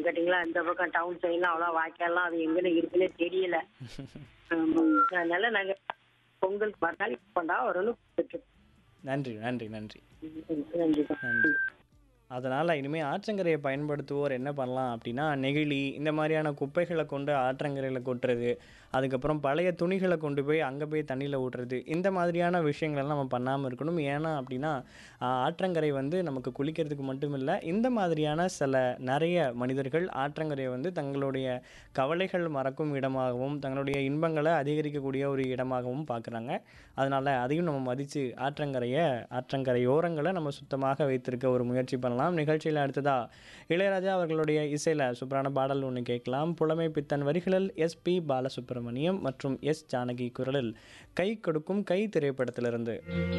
கேட்டிங்களா இந்த பக்கம் டவுன் சைட்லாம் அவ்வளோ வாய்க்கால்லாம் அது எங்கன்னு இருக்குன்னே தெரியல ஆமாம். அதனால நாங்கள் பொங்கலுக்கு மறுநாள் கொண்டா வரணும் நன்றி நன்றி நன்றி நன்றிப்பா நன்றி அதனால் இனிமேல் ஆற்றங்கரையை பயன்படுத்துவோர் என்ன பண்ணலாம் அப்படின்னா நெகிழி இந்த மாதிரியான குப்பைகளை கொண்டு ஆற்றங்கரையில் கொட்டுறது அதுக்கப்புறம் பழைய துணிகளை கொண்டு போய் அங்கே போய் தண்ணியில் ஊட்டுறது இந்த மாதிரியான விஷயங்களெல்லாம் நம்ம பண்ணாமல் இருக்கணும் ஏன்னா அப்படின்னா ஆஹ், ஆற்றங்கரை வந்து நமக்கு குளிக்கிறதுக்கு மட்டும் இல்லை இந்த மாதிரியான சில நிறைய மனிதர்கள் ஆற்றங்கரையை வந்து தங்களுடைய கவலைகள் மறக்கும் இடமாகவும் தங்களுடைய இன்பங்களை அதிகரிக்கக்கூடிய ஒரு இடமாகவும் பார்க்குறாங்க அதனால் அதையும் நம்ம மதித்து ஆற்றங்கரையை ஆற்றங்கரையோரங்களை நம்ம சுத்தமாக வைத்திருக்க ஒரு முயற்சி பண்ணலாம் நிகழ்ச்சியில் அடுத்ததா இளையராஜா அவர்களுடைய இசையில் சூப்பரான பாடல் ஒன்று கேட்கலாம் புலமை பித்தன் வரிகளில் எஸ் பி பாலசுப்ரமணியம் மற்றும் எஸ் ஜானகி குரலில் கை கொடுக்கும் கை திரைப்படத்திலிருந்து